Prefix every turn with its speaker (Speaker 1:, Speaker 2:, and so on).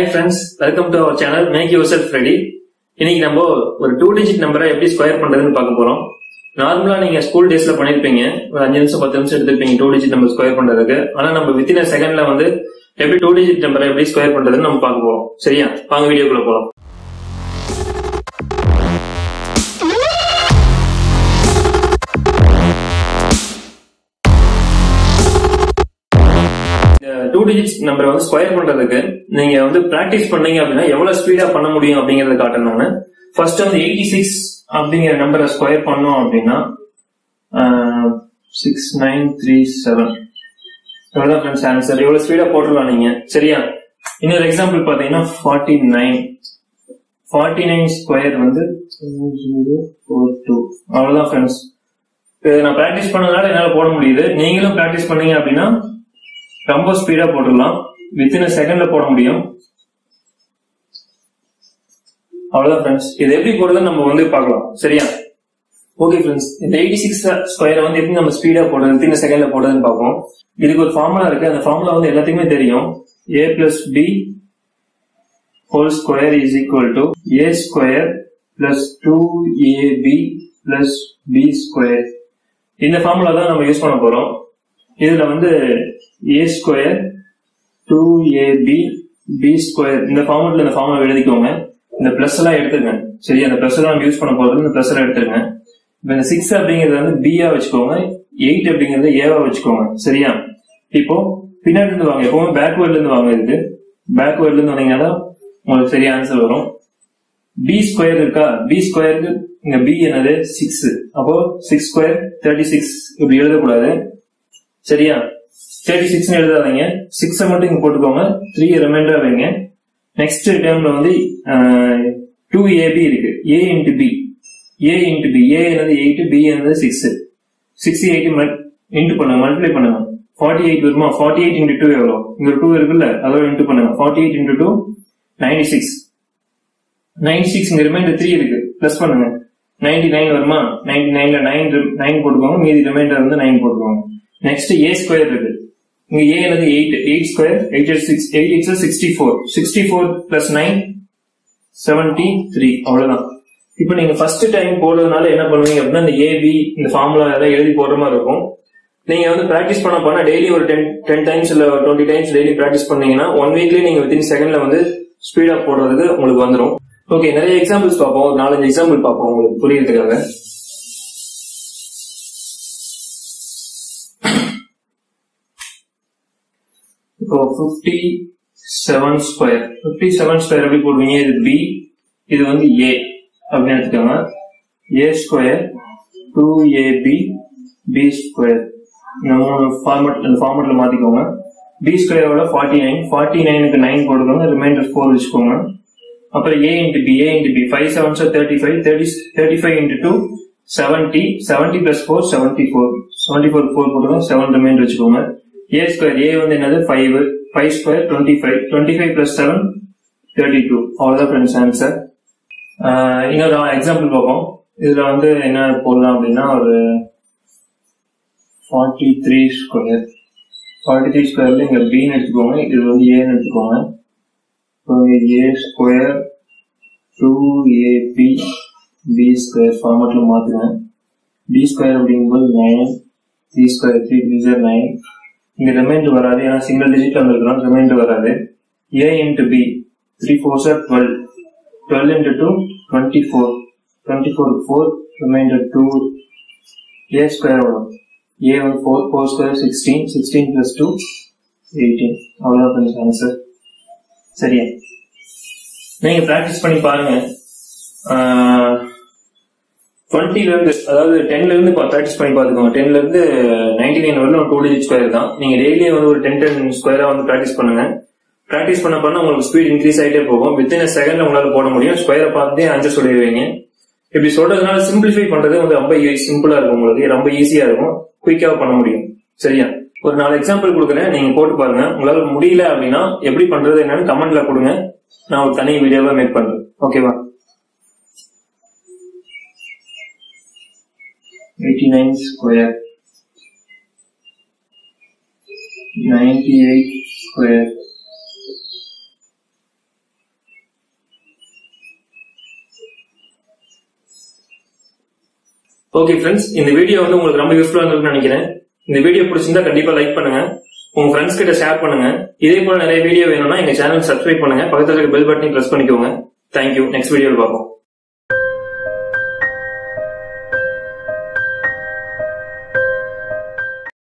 Speaker 1: hi friends welcome to our channel make yourself ready இன்னைக்கு நம்ம ஒரு two digit நம்பரை எப்படி ஸ்கொயர் பண்றதுன்னு பார்க்க போறோம் நார்மலா நீங்க ஸ்கூல் டேஸ்ல பண்ணிருப்பீங்க ஒரு அஞ்சு நிமிஷம் பத்து நிமிஷம் எடுத்திருப்பீங்க டூ டிஜிட் நம்பர் ஸ்கொயர் பண்றதுக்கு ஆனா நம்ம வித்தின் செகண்ட்ல வந்து எப்படி டூ டிஜிட் நம்பரை எப்படி ஸ்கொயர் பண்றதுன்னு நம்ம பார்க்க போறோம் சரியா வாங்க வீடியோக்குள்ள போலாம் டூ டிஜிட்ஸ் நம்பரை வந்து ஸ்கொயர் பண்றதுக்கு நீங்க வந்து பிராக்டிஸ் பண்ணீங்க அப்படின்னா எவ்வளவு ஸ்பீடா பண்ண முடியும் அப்படிங்கறத காட்டுறேன் நானு ஃபர்ஸ்ட் வந்து எயிட்டி சிக்ஸ் அப்படிங்கிற நம்பரை ஸ்கொயர் பண்ணோம் அப்படின்னா சிக்ஸ் நைன் த்ரீ செவன் எவ்வளவு ஃப்ரெண்ட்ஸ் ஆன்சர் எவ்வளவு ஸ்பீடா போட்டுடலாம் நீங்க சரியா இன்னொரு எக்ஸாம்பிள் பாத்தீங்கன்னா forty nine forty nine square வந்து ஜீரோ ஃபோர் டூ அவ்வளவுதான் ஃப்ரெண்ட்ஸ் நான் பிராக்டிஸ் பண்ணதுனால என்னால போட முடியுது நீங்களும் பிராக்டிஸ் பண்ணீங்க அப்படின்னா ரொம்ப ஸ்பீடா போட்டுடலாம் வித்தின் செகண்ட்ல போட முடியும் அவ்வளவுதான் ஃப்ரெண்ட்ஸ் இது எப்படி போடுறதுன்னு நம்ம வந்து பார்க்கலாம் சரியா ஓகே ஃப்ரெண்ட்ஸ் இந்த எயிட்டி சிக்ஸ் ஸ்கொயரை வந்து எப்படி நம்ம ஸ்பீடா போடுறது வித்தின் செகண்ட்ல போடுறதுன்னு பார்ப்போம் இதுக்கு ஒரு ஃபார்முலா இருக்கு அந்த ஃபார்முலா வந்து எல்லாத்துக்குமே தெரியும் A plus B whole square is equal to A square plus two AB plus B square இந்த ஃபார்முலா தான் நம்ம யூஸ் பண்ண போறோம் இதுல வந்து A square two AB B square இந்த ஃபார்முல இந்த ஃபார்முலா எழுதிக்கோங்க இந்த பிளஸ் எல்லாம் எடுத்துருங்க சரி அந்த பிளஸ் எல்லாம் யூஸ் பண்ண போறது இந்த பிளஸ் எல்லாம் எடுத்துருங்க இப்ப இந்த சிக்ஸ் அப்படிங்கறது வந்து பியா வச்சுக்கோங்க எயிட் அப்படிங்கறத ஏவா வச்சுக்கோங்க சரியா இப்போ பின்னாடி இருந்து வாங்க எப்பவுமே பேக்வேர்ட்ல இருந்து வாங்க இதுக்கு பேக்வேர்ட்ல இருந்து வந்தீங்கன்னா உங்களுக்கு சரியா ஆன்சர் வரும் பி ஸ்கொயர் இருக்கா பி ஸ்கொயருக்கு இங்க பி என்னது சிக்ஸ் அப்போ சிக்ஸ் ஸ்கொயர் தேர்ட்டி சிக்ஸ் இப்படி எழுதக்கூடாது சரியா தேர்ட்டி சிக்ஸ் எழுதாதீங்க சிக்ஸை மட்டும் இங்க போட்டுக்கோங்க த்ரீ ரிமைண்டர் வைங்க நெக்ஸ்ட் டேர்ம்ல வந்து டூ ஏபி இருக்கு A into B A into B A என்னது எயிட் பி என்னது சிக்ஸ் சிக்ஸ் எயிட் இன்டு பண்ணுங்க மல்டிப்ளை பண்ணுங்க ஃபார்ட்டி எயிட் வருமா ஃபார்ட்டி எயிட் இன்டு டூ எவ்வளோ இங்க டூ இருக்குல்ல அதோட இன்டு பண்ணுங்க forty eight into two ninety six ninety six இங்க ரிமைண்டர் த்ரீ இருக்கு பிளஸ் பண்ணுங்க நைன்டி நைன் வருமா நைன்டி நைன்ல நைன் நைன் போட்டுக்கோங்க மீதி ரிமைண்டர் வந்து நைன் போட்டுக்கோங்க நெக்ஸ்ட் ஏ ஸ்கொயர் இருக்கு இங்க ஏ என்னது eight eight square eight six eight eight sixty four sixty four plus nine seventy three அவ்வளவுதான் இப்போ நீங்க ஃபர்ஸ்ட் டைம் போடுறதுனால என்ன பண்ணுவீங்க அப்படின்னா இந்த ஏபி இந்த ஃபார்முலா எல்லாம் எழுதி போடுற மாதிரி இருக்கும் நீங்க வந்து பிராக்டிஸ் பண்ண போனா டெய்லி ஒரு டென் டென் டைம்ஸ் இல்ல டுவெண்ட்டி டைம்ஸ் டெய்லி பிராக்டிஸ் பண்ணீங்கன்னா ஒன் வீக்லயே நீங்க வித்தின் செகண்ட்ல வந்து ஸ்பீடா போடுறதுக்கு உங்களுக்கு வந்துடும் ஓகே நிறைய எக்ஸாம்பிள்ஸ் பார்ப்போம் ஒரு நாலஞ்சு எக்ஸாம்பிள் பார்ப்போம் உங்களுக்கு புரியறதுக்காக இப்போ fifty seven square fifty seven square எப்படி போடுவீங்க இது பி இது வந்து ஏ அப்படின்னு எடுத்துக்கோங்க A square two AB B square இந்த மூணு ஃபார்மட் இந்த ஃபார்மட்ல மாத்திக்கோங்க பி ஸ்கொயரோட ஃபார்ட்டி நைன் ஃபார்ட்டி நைனுக்கு நைன் போட்டுக்கோங்க ரிமைண்டர் ஃபோர் வச்சுக்கோங்க அப்புறம் A into B A into B five seven are thirty five thirty thirty five into two seventy seventy plus four seventy four seventy four four போட்டுக்கோங்க seven reminder வச்சுக்கோங்க A square A வந்து என்னது five five square twenty five twenty five plus seven thirty two அவ்வளோதான் friends answer இன்னொரு example பார்ப்போம் இதுல வந்து என்ன போடலாம் அப்படின்னா ஒரு forty three square forty three ஸ்கொயர்ல இங்க பின்னு எடுத்துக்கோங்க இது வந்து ஏன்னு எடுத்துக்கோங்க A square two AB B square ஃபார்மட்ல மாத்துங்க பி ஸ்கொயர் அப்படிங்கும்போது nine three square three three are nine இங்க ரிமைண்டர் வராது ஏன்னா சிங்கிள் டிஜிட் வந்திருக்கிறோம் ரிமைண்டர் வராது ஏ into B three four are twelve twelve into two twenty four twenty four four remainder two A square வரும் A one four four square sixteen sixteen plus two eighteen அவ்வளோதான் answer சரியா நீங்க practice பண்ணி பாருங்க டுவெண்ட்டில இருந்து அதாவது டென்ல இருந்து ப்ராக்டிஸ் பண்ணி பாத்துக்கோங்க டென்ல இருந்து நைன்டி நைன் வரலும் டூ டிஜிட் ஸ்கொயர் தான் நீங்க டெய்லியே வந்து ஒரு டென் டென் ஸ்கொயரா வந்து ப்ராக்டிஸ் பண்ணுங்க ப்ராக்டிஸ் பண்ண பண்ண உங்களுக்கு ஸ்பீட் இன்க்ரீஸ் ஆகிட்டே போகும் வித்தின் செகண்ட் உங்களால போட முடியும் ஸ்கொயரை பார்த்து ஆன்சர் சொல்லிடுவீங்க இப்படி சொல்றதுனால சிம்பிளிஃபை பண்றது வந்து ரொம்ப சிம்பிளா இருக்கும் உங்களுக்கு ரொம்ப ஈஸியா இருக்கும் குயிக்கா பண்ண முடியும் சரியா ஒரு நாலு எக்ஸாம்பிள் கொடுக்குறேன் நீங்க போட்டு பாருங்க உங்களால முடியல அப்படின்னா எப்படி பண்றது என்னன்னு கமெண்ட்ல கொடுங்க நான் ஒரு தனி வீடியோவா மேக் பண்றேன் ஓகேவா eighty nine square ninety eight square okay friends இந்த வீடியோ வந்து உங்களுக்கு ரொம்ப யூஸ்ஃபுல்லா இருந்திருக்கும்னு நினைக்கிறேன் இந்த வீடியோ பிடிச்சிருந்தா கண்டிப்பா லைக் பண்ணுங்க உங்க ஃப்ரெண்ட்ஸ் கிட்ட ஷேர் பண்ணுங்க இதே போல நிறைய வீடியோ வேணும்னா எங்க சேனல் சப்ஸ்கிரைப் பண்ணுங்க பக்கத்துல இருக்க பெல் பட்டனை பிரஸ் பண்ணிக்கோங்க தேங்க்யூ நெக்ஸ்ட் வீடியோவில் பார்ப்போம்